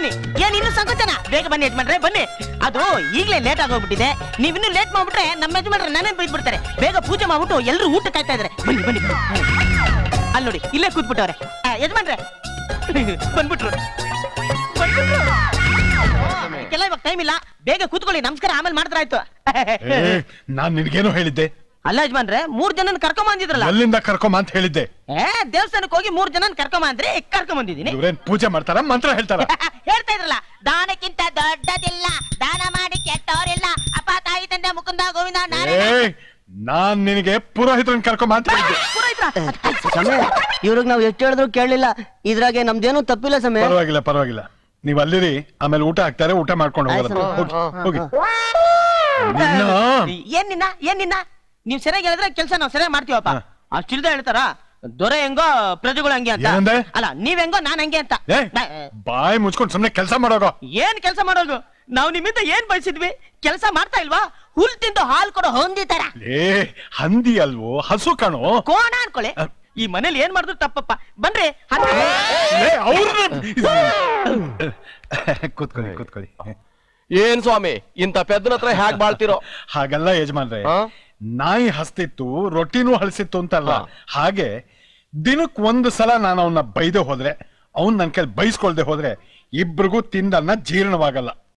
ಬನ್ನಿ ಏನ್ ಇನ್ನು ಸಂಕೋಚನ ಬೇಗ ಬನ್ನಿ ಯಜಮಾನ್ರೆ ಬನ್ನಿ ಅದು ಈಗಲೇ ಲೇಟ್ ಆಗೋಗ್ಬಿಟ್ಟಿದೆ ನೀವ್ ಇನ್ನು ಲೇಟ್ ಮಾಡ್ಬಿಟ್ರೆ ನಮ್ಮ ಯಜಮಾನ್ರೆ ನಾನೇ ಬೈದ್ಬಿಡ್ತಾರೆ ಬೇಗ ಪೂಜೆ ಮಾಡ್ಬಿಟ್ಟು ಎಲ್ಲರೂ ಊಟ ಕಾಯ್ತಾ ಇದಾರೆ ಬನ್ನಿ ಬನ್ನಿ ಅಲ್ಲಿ ನೋಡಿ ಇಲ್ಲೇ ಕೂತ್ಬಿಟ್ಟವ್ರೆ ಆ, ಯಜಮಾನ್ರೆ ಬಂದ್ಬಿಟ್ರು ಬಂದ್ಬಿಟ್ರು. ಕೆಲ ಇವಾಗ ಟೈಮ್ ಇಲ್ಲ ಬೇಗ ಕೂತ್ಕೊಳ್ಳಿ ನಮಸ್ಕಾರ ಆಮೇಲೆ ಮಾಡಿದ್ರಾಯ್ತು ಏ, ನಾನ್ ನಿನ್ಗೇನು ಹೇಳಿದ್ದೆ ಅಲ್ಲ ಯಜಮಾನ್ರೆ ಮೂರ್ ಜನನ ಕರ್ಕೊಂಡ್ ಬಂದಿದ್ರಲ್ಲ ಎಲ್ಲಿಂದ ಕರ್ಕೊಂಬ ಅಂತ ಹೇಳಿದ್ದೆ ಏ ದೇವಸ್ಥಾನಕ್ಕೆ ಹೋಗಿ ಮೂರ್ ಜನನ ಕರ್ಕೊಂಡ್ ಅಂದ್ರೆ ಕರ್ಕೊಂಡ್ ಬಂದಿದ್ದೀನಿ ಇವ್ರೇನ್ ಪೂಜೆ ಮಾಡ್ತಾರ ಮಂತ್ರ ಹೇಳ್ತಾರ ಹೇಳ್ತಾ ಇದ್ರಲ್ಲ ದಾನಕ್ಕಿಂತ ದೊಡ್ಡದಿಲ್ಲ ದಾನ ಮಾಡಿ ಕೆಟ್ಟವರಿಲ್ಲ ಅಪ್ಪ ತಾಯಿ ತಂದೆ ಮುಕುಂದ ಗೋವಿಂದ ನಾರಾಯಣ ಏ ನಾನ್ ನಿನಗೆ ಪುರೋಹಿತರನ್ನ ಕರ್ಕೊಂಬ ಅಂತ ಹೇಳಿದ್ದೆ ಪುರೋಹಿತ್ರ ಸಮಯ ಇವ್ರಿಗೆ ನಾವು ಎಷ್ಟು ಹೇಳಿದ್ರು ಕೇಳಲಿಲ್ಲ ಇದ್ರಾಗೆ ನಮ್ದೇನು ತಪ್ಪಿಲ್ಲ ಸಮಯ ಪರವಾಗಿಲ್ಲ ಪರವಾಗಿಲ್ಲ ನೀವ್ ಅಲ್ಲಿರಿ ಆಮೇಲೆ ಊಟ ಹಾಕ್ತಾರೆ ಊಟ ಮಾಡ್ಕೊಂಡು ಹೋಗೋದು ಹೋಗಿ ಹೋಗಿ ನಿನ್ನ ಏನ್ ನಿನ್ನ ಏನ್ ನಿನ್ನ ನೀವ್ ಸರಿಯಾಗಿ ಹೇಳಿದ್ರೆ ಕೆಲಸ ನಾವ್ ಸರಿಯಾಗಿ ಮಾಡ್ತೀವಪ್ಪ ಹಾ. ಅಷ್ಟಿಲ್ದ ಹೇಳ್ತಾರ ದೊರೆ ಹೆಂಗೋ ಪ್ರಜೆಗಳು ಹಂಗೆ ಅಂತ ಏನಂದೆ? ಅಲ್ಲ ನೀವ್ ಹೆಂಗೋ ನಾನ್ ಹಂಗೆ ಅಂತ ಏ ನಾ- ಬಾಯಿ ಮುಚ್ಕೊಂಡು ಸುಮ್ನೆ ಕೆಲಸ ಮಾಡೋಗೋ ಏನ್ ಕೆಲಸ ಮಾಡೋದು ನಾವ್ ನಿಮ್ಮಿಂದ ಏನ್ ಬಯಸಿದ್ವಿ ಕೆಲಸ ಮಾಡ್ತಾ ಇಲ್ವಾ ಹುಲ್ ತಿಂದು ಹಾಲ್ ಕೊಡೋ ಹೊಂದಿ ತರ ಏ ಹಂದಿ ಅಲ್ವೋ ಹಸು ಕಣೋ ಕೋಣ ಅನ್ಕೊಳ್ಳಿ ಈ ಮನೇಲಿ ಏನ್ ಮಾಡಿದ್ರು ತಪ್ಪಪ್ಪ ಬನ್ರಿ ಹತ್ತು- ಏ ಅವ್ರನ್ನ ಕೂತ್ಕೊಳ್ಳಿ ಕೂತ್ಕೊಳ್ಳಿ ಏನ್ ಸ್ವಾಮಿ ಇಂತ ಪೆದ್ದನ ಹತ್ರ ಹ್ಯಾಕ್ ಬಾಳ್ತಿರೋ ಹಾಗಲ್ಲ ಯಜಮಾನ್ರೆ ಹಾ? ನಾಯಿ ಹಸ್ತಿತ್ತು ರೊಟ್ಟಿನೂ ಹಳಸಿತ್ತು ಅಂತಲ್ಲ ಹಾಗೆ ದಿನಕ್ ಒಂದು ಸಲ ನಾನು ಅವನ್ನ ಬೈದೆ ಹೋದ್ರೆ ಅವ್ನ್ ನನ್ ಕೈಲಿ ಬೈಸ್ಕೊಳ್ದೆ ಹೋದ್ರೆ ಇಬ್ರಿಗೂ ತಿಂದನ್ನ ಜೀರ್ಣವಾಗಲ್ಲ